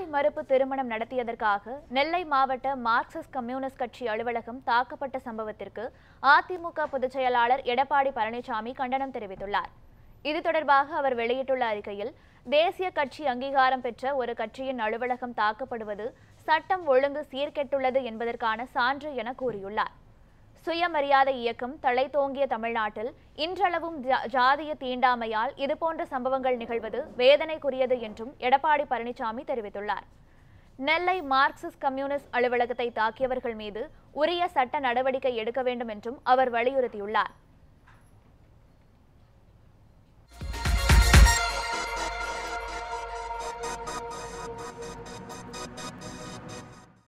சாதி மறுப்பு திருமணம் நடத்தியதற்காக நெல்லை மாவட்ட மார்க்சிஸ்ட் கம்யூனிஸ்ட் கட்சி அலுவலகம் தாக்கப்பட்ட சம்பவத்திற்கு அதிமுக பொதுச் செயலாளர் எடப்பாடி பழனிசாமி கண்டனம் தெரிவித்துள்ளார் இது தொடர்பாக அவர் வெளியிட்டுள்ள அறிக்கையில் தேசிய கட்சி அங்கீகாரம் பெற்ற ஒரு கட்சியின் அலுவலகம் தாக்கப்படுவது சட்டம் ஒழுங்கு சீர்கெட்டுள்ளது என்பதற்கான சான்று என கூறியுள்ளார் சுயமரியாதை இயக்கம் தழைத்தோங்கிய தமிழ்நாட்டில் இன்றளவும் ஜா- ஜாதிய தீண்டாமையால் இதுபோன்ற சம்பவங்கள் நிகழ்வது வேதனைக்குரியது என்றும் எடப்பாடி பழனிசாமி தெரிவித்துள்ளார் நெல்லை மார்க்சிஸ்ட் கம்யூனிஸ்ட் அலுவலகத்தை தாக்கியவர்கள் மீது உரிய சட்ட நடவடிக்கை எடுக்க வேண்டும் என்றும் அவர் வலியுறுத்தியுள்ளார்